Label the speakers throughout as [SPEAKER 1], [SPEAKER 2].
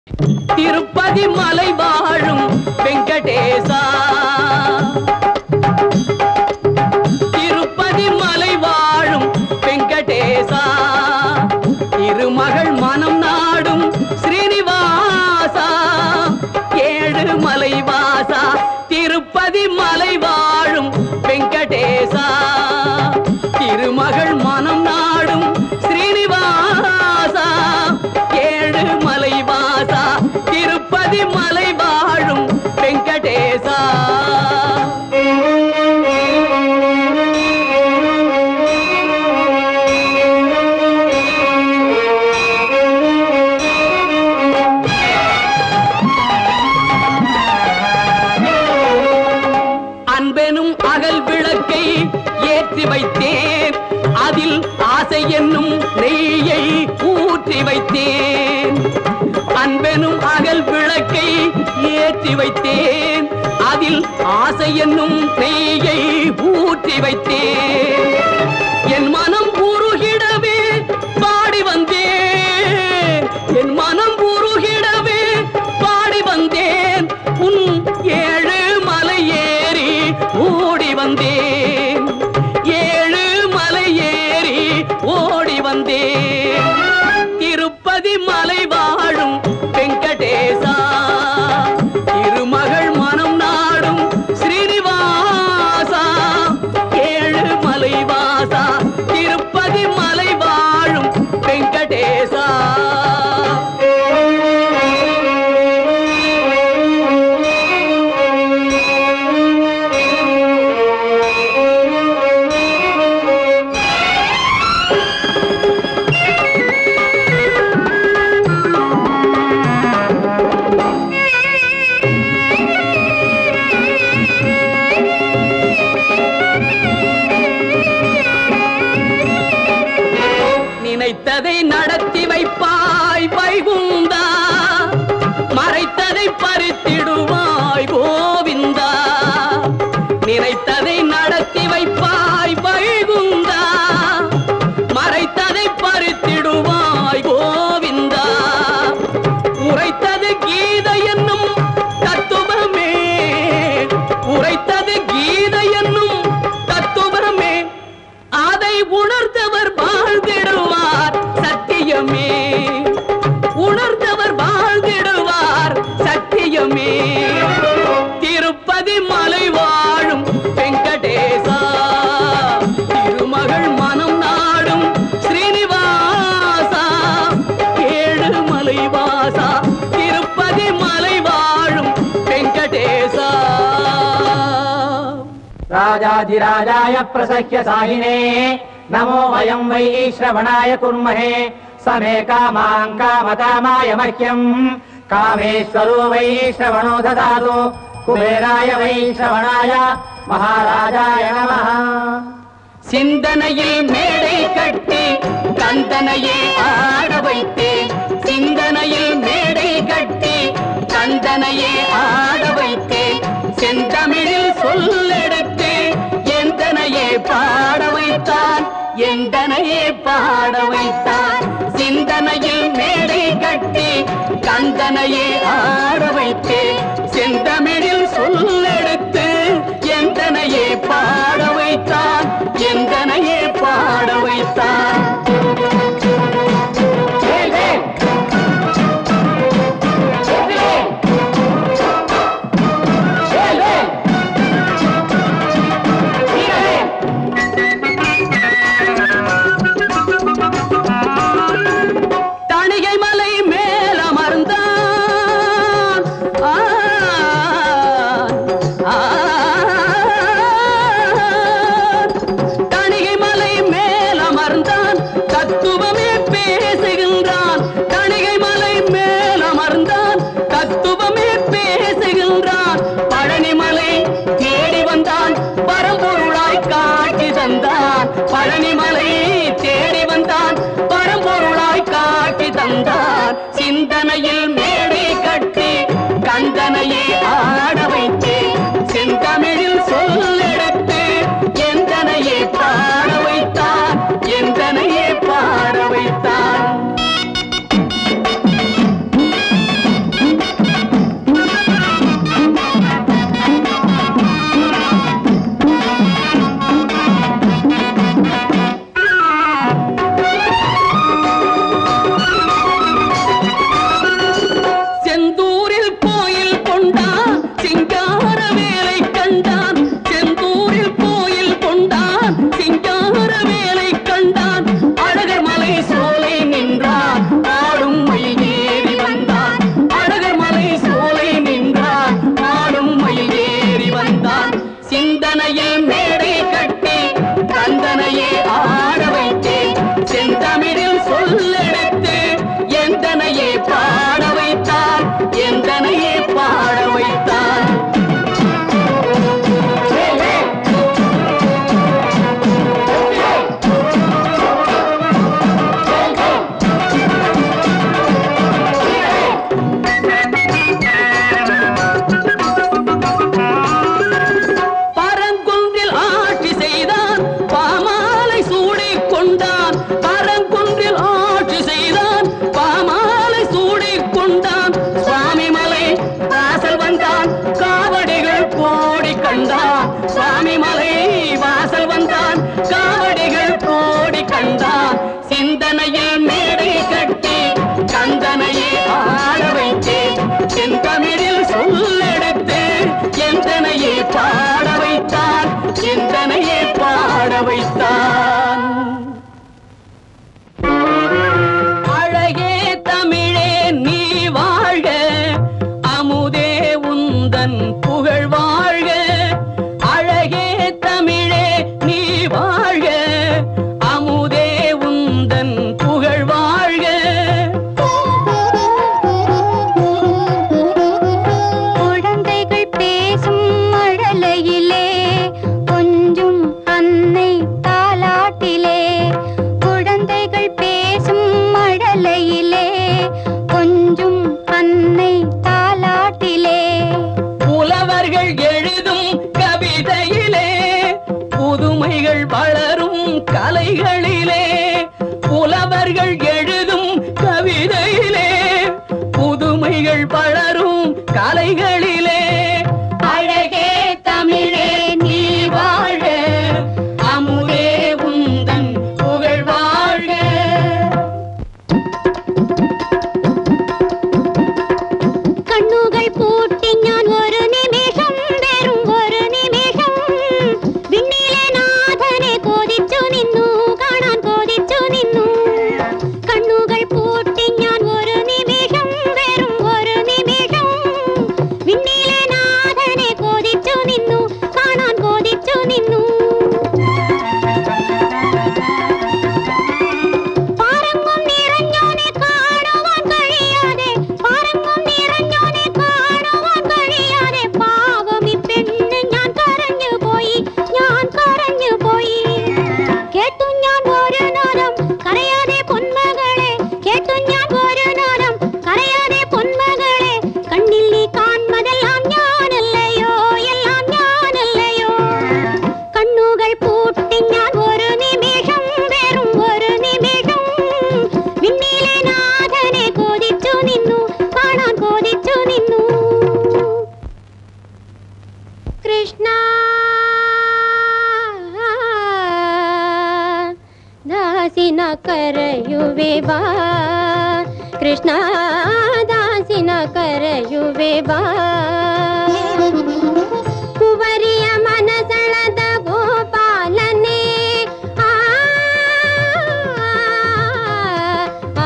[SPEAKER 1] திருப்பதி மலை வாழும் வெங்கடேசா திருப்பதி மலை வாழும் வெங்கடேசா திருமகள் மனம் நாடும் ஸ்ரீனிவாசா ஏழு மலை வாசா திருப்பதி மலை வாழும் வெங்கடேசா திருமகள் மனம் நாடும் ஸ்ரீனிவாசா ஏழு மலை வாசா திருப்பதி மலை வாழும் வெங்கடேசா அன்பெனும் அகல் விளக்கை ஏற்றி வைத்தேன் அதில் ஆசை என்னும் நெய்யை ஊற்றி வைத்தேன் அன்பெனும் அகல் விளக்கை ஏற்றி வைத்தேன் அதில் ஆசை என்னும் நெய்யை ஊற்றி வைத்தேன் என் மனம் உருகிடவே பாடி வந்தேன் என் மனம் உருகிடவே பாடி வந்தேன் உன் ஏழு மலை ஏறி ஓடி வந்தேன் ஏழு மலை ஏறி ஓடி வந்தேன் திருப்பதி மலை வாழும் வெங்கடேசா திருமகள் மனம் நாடும் ஸ்ரீனிவாசா ஏழு மலை வாசா திருப்பதி மலை வாழும் வெங்கடேசா நினைத்ததை நடத்தி வைப்பாய் வைகுந்தா மறைத்ததை பறித்திடுவாய் கோவிந்தா நினைத்ததை நடத்தி வைப்பாய் வைகுந்தா மறைத்ததை பறித்திடுவாய் கோவிந்தா உரைத்தது கீத என்னும் தத்துவமே உரைத்தது கீத என்னும் தத்துவமே அதை உணர்ந்தவர் வாழ்ந்திடுவார் சத்தியமே உணர்ந்தவர் வாழ்ந்திடுவார் சத்தியமே திருப்பதி மலை வாழும் வெங்கடேசா திருமகள் மனம் நாடும் ஸ்ரீனிவாசா ஏழு மலை வாசா திருப்பதி மலை வாழும் வெங்கடேசா
[SPEAKER 2] राजाधिराजाय प्रसह्य साहिने नमो वयम् वै श्रवणाय कुर्महे समे कामाम् कामकामाय मह्यम् कामेश्वरो वै श्रवणो ददातु कुबेराय वै श्रवणाय महाराजाय नमः
[SPEAKER 1] சிந்தனையில் மேடை கட்டி கந்தனையே ஆட வைத்தேன் சிந்தனையில் மேடை கட்டி கந்தனையே ஆட வைத்தேன் செந்தமிழில் சொல்லெடுத்து எந்தனையே பாட வைத்தான் எந்தனையே பாட வைத்தான் சிந்தனையில் மேடை கட்டி கந்தனையே ஆட வைத்தேன் செந்தமிழில் சொல்லெடுத்து எந்தனையே பாட வைத்தான் எந்தனையே பாட வைத்தான் வேல், வேல். வேல். வேல், வேல். வீரவேல். தணிகை மலை மேல் அமர்ந்தான் ஆ, ஆ, தணிகை மலை மேல் அமர்ந்தான் கலைகள் வளரும் கலைகளிலே
[SPEAKER 3] அழகே தமிழே நீ வாழ்க அமுதே உந்தன் புகழ் வாழ்க
[SPEAKER 4] കണ്ണുകൾ പൂട്ടി ഞാൻ ഒരു നിമിഷം വെറും ഒരു നിമിഷം വിണ്ണിലെ നാഥനെ കൊതിച്ചു നിന്നു കാണാൻ കൊതിച്ചു നിന്നു കണ്ണുകൾ പൂട്ടി ഞാൻ ഒരു നിമിഷം വെറും ഒരു നിമിഷം വിണ്ണിലെ നാഥനെ കൊതിച്ചു നിന്നു കാണാൻ കൊതിച്ചു നിന്നു പാരങ്ങും നിറഞ്ഞോനെ കാണുവാൻ കഴിയാതെ പാരങ്ങും നിറഞ്ഞോനെ കാണുവാൻ കഴിയാതെ പാവം ഈ പെണ്ണ് ഞാൻ കരഞ്ഞു പോയി ഞാൻ കരഞ്ഞു പോയി കേട്ടു ഞാൻ ഒരു നാദം കരയാതെ പൊന്മകളെ കേട്ടു ഞാൻ ഒരു നാദം കരയാതെ പൊന്മകളെ കണ്ണിൽ നീ കാൺമതെല്ലാം ഞാനല്ലയോ എല്ലാം ഞാനല്ലയോ കണ്ണുകൾ പൂട്ടി ഞാൻ ഒരു നിമിഷം വെറും ഒരു നിമിഷം വിണ്ണിലെ നാഥനെ കൊതിച്ചു നിന്നു കാണാൻ കൊതിച്ചു നിന്നു കൃഷ്ണ ദാസിന കരയുവേ വാ കൃഷ്ണ ദാസിന ಕರೆಯುವೆ ಬಾ ಕುವರಿಯ ಮನಸಳದ ಗೋಪಾಲನೆ ಆ, ಆ,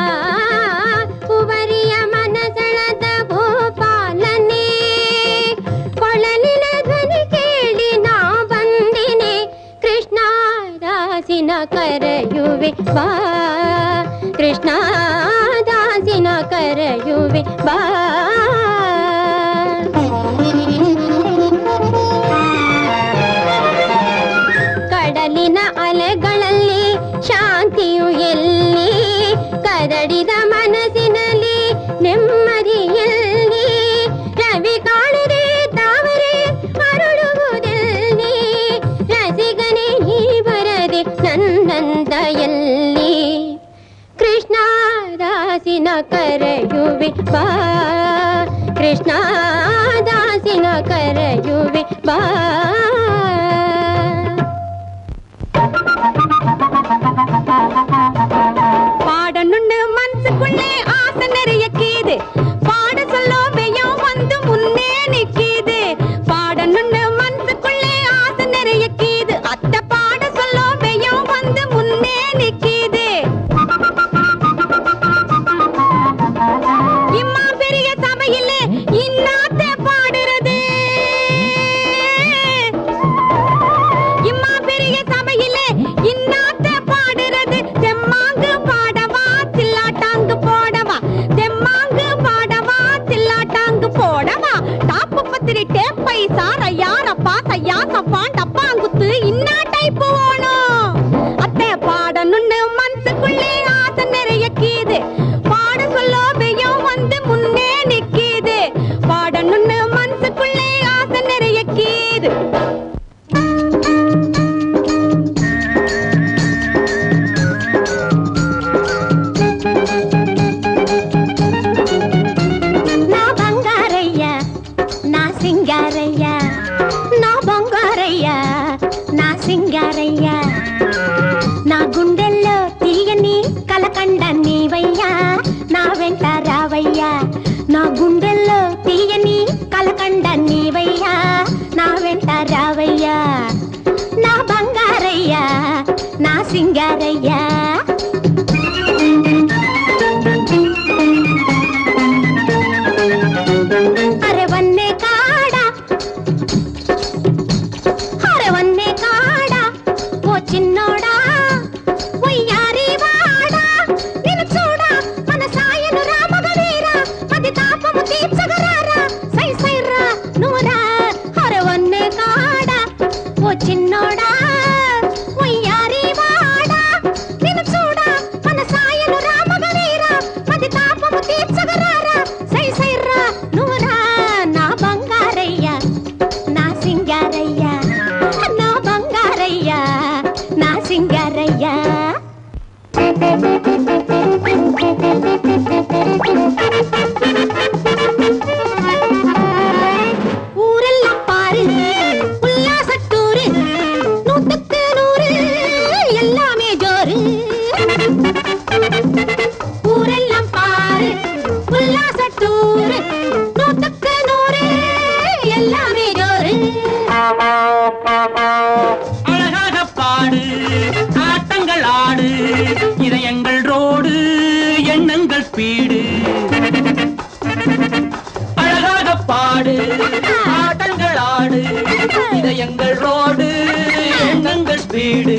[SPEAKER 4] ಕುವರಿಯ ಮನಸಳದ ಗೋಪಾಲನೆ ಕೊಳಲಿನ ಧ್ವನಿ ಕೇಳಿ ನಾ ಬಂದಿನೆ ಕೃಷ್ಣ ದಾಸಿನ ಕರೆಯುವೆ ಬಾ ಕೃಷ್ಣ ದಾಸಿನ ಕರೆಯುವೆ ಬಾ ಕಡಲಿನ ಅಲೆಗಳಲ್ಲಿ ಶಾಂತಿಯು ಎಲ್ಲಿ ಕದಡಿದ ಮನಸ್ಸಿನಲ್ಲಿ ನೆಮ್ಮದಿ ಎಲ್ಲಿ ರವಿ ಕಾಣದೆ ತಾವರೆ ಅರಳುವುದೆಲ್ಲಿ ರಸಿಗನೆ ನೀ ಬರದೆ ನನ್ನಂದ ಎಲ್ಲಿ ಕೃಷ್ಣ ದಾಸಿನ ಕರೆಯುವೆ ಬಾ ಕೃಷ್ಣ ದಾಸಿನ ಕರೆಯುವೆ ಬಾ
[SPEAKER 3] பாடணுன்னு மனசுக்குள்ளே ஆசை நிறைய கீது பாட சொல்ல வெயம் வந்து முன்னே நிக்கிது பாடணுன்னு மனசுக்குள்ளே ஆசை நிறைய கீது அத்தை பாட சொல்ல வெயம் வந்து முன்னே நிக்கிது இம்மா பெரிய சபையில இன்னாத்த பாடுறது இம்மா பெரிய சபையில இன்னாத்த பாடுறது தெம்மாங்கு பாடவா தில்லாட்டாங்கு போடவா தெம்மாங்கு பாடவா தில்லாட்டாங்கு போடவா டாப்பு பத்திரி டேப்பை சாரையா ரப்பா சையா சப்பான் டப்பாங்குத்து இன்னா டைப்பு ஓணும் அத்தை பாடணுன்னு மனசுக்குள்ளே ஆசை நிறைய கீது பாட சொல்ல வெயம் வந்து முன்னே நிக்கிது பாடணுன்னு மனசுக்குள்ளே ஆசை நிறைய கீது
[SPEAKER 4] నా బంగారయ్య నా సింగారయ్య నా బంగారయ్య నా సింగారయ్య నా గుండెల్లో తీయని కలకండ నీవయ్యా నా వెంట రావయ్యా నా గుండెల్లో తీయని కలకండ నీవయ్యా నా వెంట రావయ్యా నా బంగారయ్య నా సింగారయ్యా అరే వన్నే కాడా అరే వన్నే కాడా ఓ చిన్నోడా ఒయ్యారి వాడా నిన్ను చూడా మన సాయను రామగవీరా పది తాపము తీర్చగరారా సై సైరా నూరా అరే వన్నే కాడా ఓ చిన్నోడా ఒయ్యారి వాడా నిన్ను చూడా మన సాయను రామగవీరా పది తాపము తీర్చగరారా సై సైరా నూరా నా బంగారయ్య నా సింగారయ్య నా బంగారయ్య నా సింగారయ్య
[SPEAKER 1] ஆட்டங்கள் ஆடு இதயங்கள் ரோடு எண்ணங்கள் ஸ்பீடு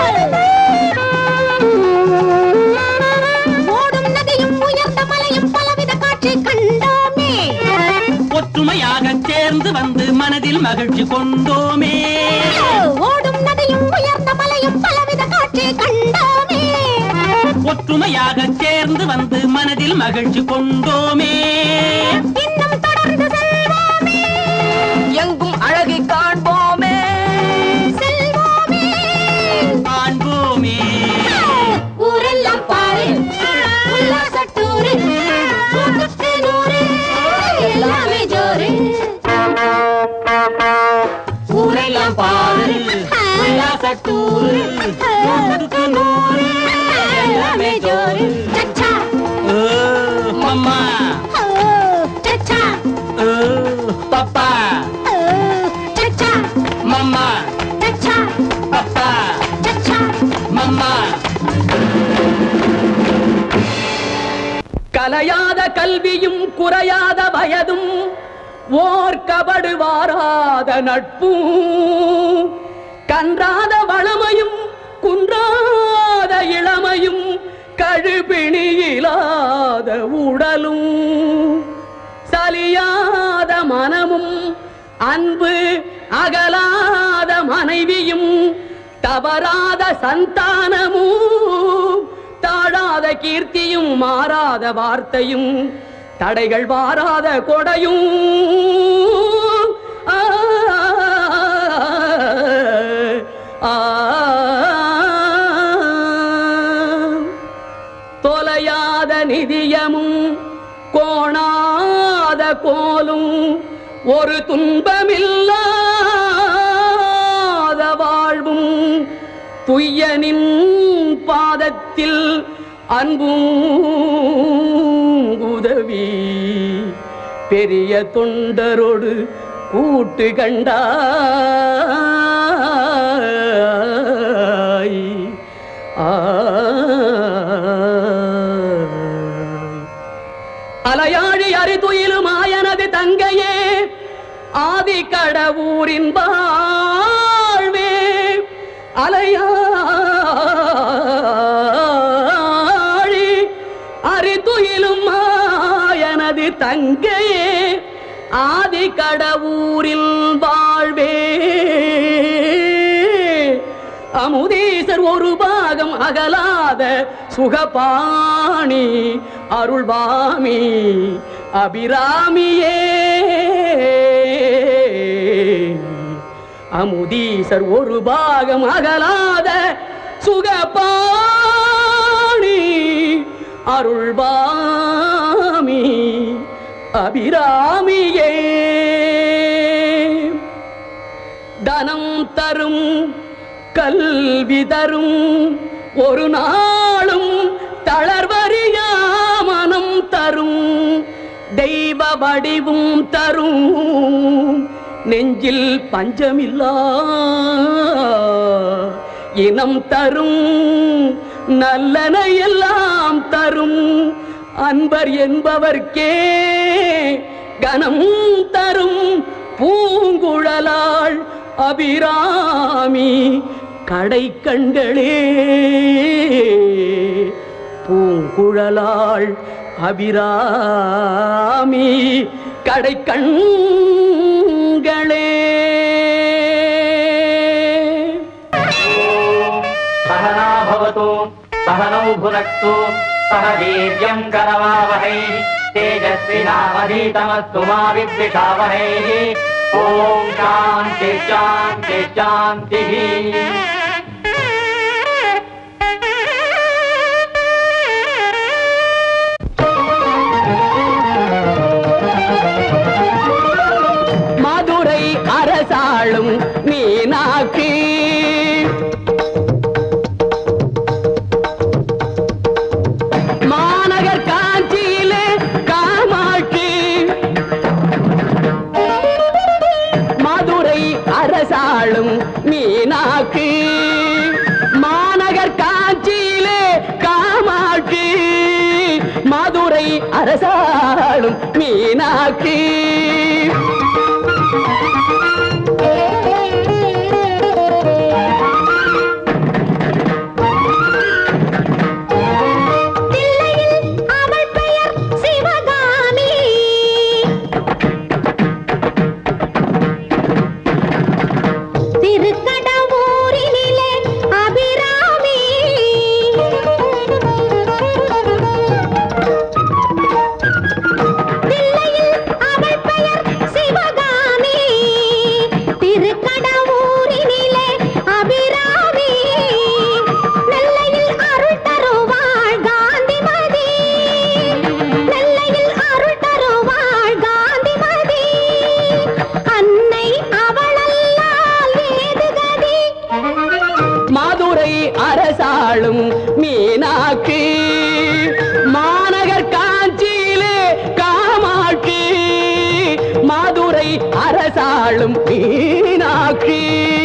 [SPEAKER 4] ஓடும் நதியும் உயர்ந்த மலையும் பலவித காட்சி கண்டோமே
[SPEAKER 1] ஒற்றுமையாக சேர்ந்து வந்து மனதில் மகிழ்ச்சி கொண்டோமே
[SPEAKER 4] ஓடும் நதியும் உயர்ந்த மலையும் பலவித காட்சி கண்டோமே
[SPEAKER 1] ஒற்றுமையாக சேர்ந்து வந்து மனதில் மகிழ்ச்சி கொண்டோமே
[SPEAKER 4] இன்னும் தொடர்ந்து செல்வோமே
[SPEAKER 1] எங்கும் அழகை காண்போமே
[SPEAKER 4] செல்வோமே
[SPEAKER 1] காண்போமே
[SPEAKER 4] ஊரெல்லாம் பாரு உல்லாச டூரு நூற்றுக்கு நூறு எல்லாமே ஜோரு
[SPEAKER 1] ஊரெல்லாம் பாரு உல்லாச டூரு நூற்றுக்கு நூறு எல்லாமே ஜோரு
[SPEAKER 4] சச்சா
[SPEAKER 1] ஓ, மம்மா
[SPEAKER 4] ஓ சச்சா
[SPEAKER 1] ஓ, பப்பா
[SPEAKER 4] ஓ சச்சா
[SPEAKER 1] மம்மா
[SPEAKER 4] சச்சா
[SPEAKER 1] பப்பா
[SPEAKER 4] சச்சா
[SPEAKER 1] மம்மா கலையாத கல்வியும் குறையாத வயதும் ஓர் கபடு வாராத நட்பும் கன்றாத வளமையும் குன்றாத இளமையும் கழுபிணியிலாத உடலும் சலியாத மனமும் அன்பு அகலாத மனைவியும் தவறாத சந்தானமும் தாழாத கீர்த்தியும் மாறாத வார்த்தையும் தடைகள் வாராத கொடையும் ஆ, ஆ, தொலையாத நிதியமும் கோணாத கோலும் ஒரு துன்பமில்லாத வாழ்வும் துய்யனின் பாதத்தில் அன்பும் உதவி பெரிய தொண்டரோடு கூட்டு கண்டாய் ஆய். அலையாழி அரிதுயிலும் ஆயனது தங்கையே ஆதி கடவுரின் வாழ்வே அலையாழி அரிதுயிலும் ஆயனது தங்கையே ஆதி கடவுரில் வாழ்வே அமுதீசர் ஒரு பாகம் அகலாத சுகபாணி அருள்வாமி அபிராமியே அமுதீசர் ஒரு பாகம் அகலாத சுகபாணி அருள்வாமி அபிராமியே தனம் தரும் கல்வி தரும் ஒரு நாளும் தளர்வறியா மனம் தரும் தெய்வ வடிவும் தரும் நெஞ்சில் பஞ்சமில்லா இனம் தரும் நல்லன எல்லாம் தரும் அன்பர் என்பவர்க்கே கனம் தரும் பூங்குழலாள் அபிராமி கடை கண்களே பூங்குழலாள் அபிராமி கடை கண்களே
[SPEAKER 2] सहना भवतु सहनौ भुनक्तु सह वीर्यम् करवावहै तेजस्विनावधीतमस्तु मा विद्विषावहैः ॐ शान्ति शान्ति शान्तिः
[SPEAKER 1] மதுரை அரசாளும் மீனாட்சி மாநகர் காஞ்சியிலே காமாட்சி மதுரை அரசாளும் மீனாட்சி மாநகர் காஞ்சியிலே காமாட்சி மதுரை அரசாளும் மீனாட்சி
[SPEAKER 4] தில்லையில் அவள் பெயர் சிவகாமி திருக்கடவூரினிலே அபிராமி தில்லையில் அவள் பெயர் சிவகாமி திருக்கடவூரினிலே அபிராமி நெல்லையில் அருள் தருவாள் காந்திமதி நெல்லையில் அருள் தருவாள் காந்திமதி அன்னை அவளல்லால் வேது கதி
[SPEAKER 1] மாதுரை அரசாளும் மீனாட்சி மாநகர் காஞ்சியிலே காமாட்சி மாதுரை அரசாளும் மீனாட்சி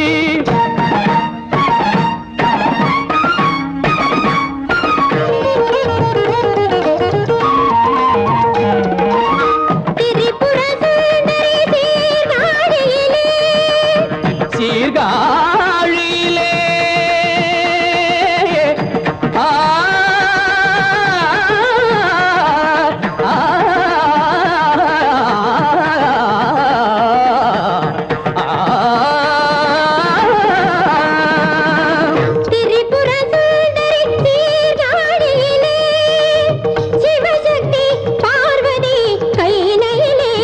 [SPEAKER 4] திரிபுர சுந்தரி சீர்காழியிலே
[SPEAKER 1] சீர்காழியிலே ஆ, ஆ, ஆ.
[SPEAKER 4] திரிபுர சுந்தரி சீர்காழியிலே சிவசக்தி பார்வதி கையிலே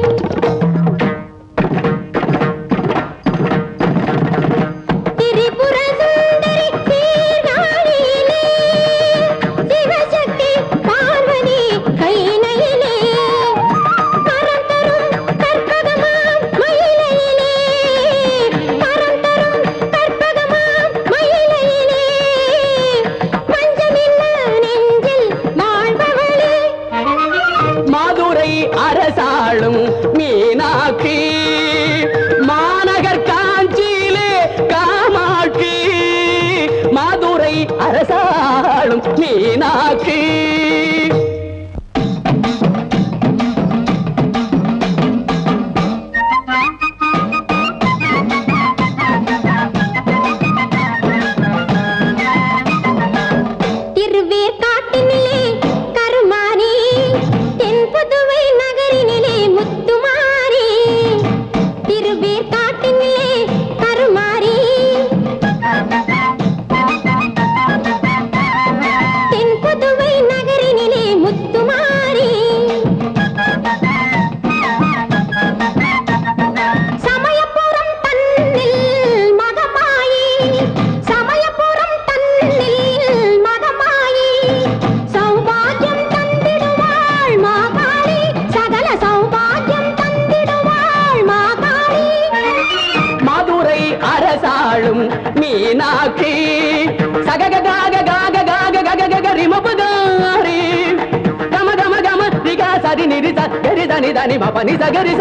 [SPEAKER 4] திரிபுர சுந்தரி சீர்காழியிலே சிவசக்தி பார்வதி கையிலே மரம் தரும் கற்பகமாம் மயிலையிலே மரம் தரும் கற்பகமாம் மயிலையிலே பஞ்சமில்ல நெஞ்சில் வாழ்பவளே
[SPEAKER 1] மாதுரை அரசாளும் மீனாட்சி மாநகர் காஞ்சியிலே காமாட்சி மாதுரை அரசாளும் மீனாட்சி
[SPEAKER 4] திருவேற்காட்டினிலே கருமாரி தென்புதுவை நகரினிலே முத்துமாரி திருவேற்காட்டினிலே கருமாரி தென்புதுவை நகரினிலே முத்துமாரி சமயபுரம் தன்னில் மகமாயி சமயபுரம் தன்னில் மகமாயி சௌபாகியம் தந்திடுவாள் மாகாளி சகல சௌபாகியம் தந்திடுவாள் மாகாளி
[SPEAKER 1] மாதுரை அரசாளும் மீனாட்சி சகக காக காக காக கக கக ரிமபுகாரி கம கம கம ரிகா சரி நிரிச கரி தனி தனி மப நிச கரிச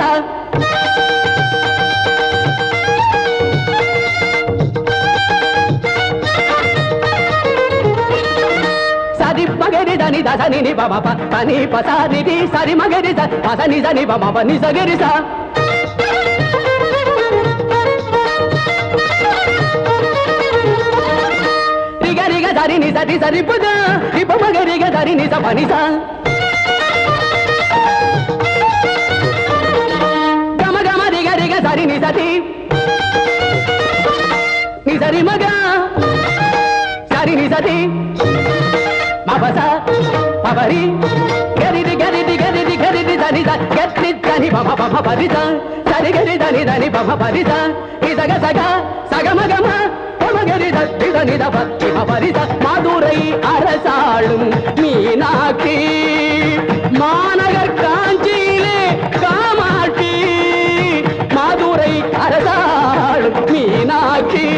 [SPEAKER 1] சரி மகரி தனி தச நினி பப ப பனி பச நிதி சரி மகரி ச பச நிச நி பப ப நிச கரிச ரிக ரிக சரி நி சரி சரி புத இப்ப மக ரிக சரி நி ச பனி ச கம கம ரிக ரிக சரி நி சதி நி சரி மக சரி நி சதி மபச பபரி கரிதி கரிதி கரிதி கரிதி தனி த கெத்தி தனி பம பம பரித சரி கரி தனி தனி பம பரித இசக சக சக மகம பமகரி தத்தி தனி த பத்தி பரித மதுரை அரசாளும் மீனாட்சி மாநகர் காஞ்சியிலே காமாட்சி மதுரை அரசாளும் மீனாட்சி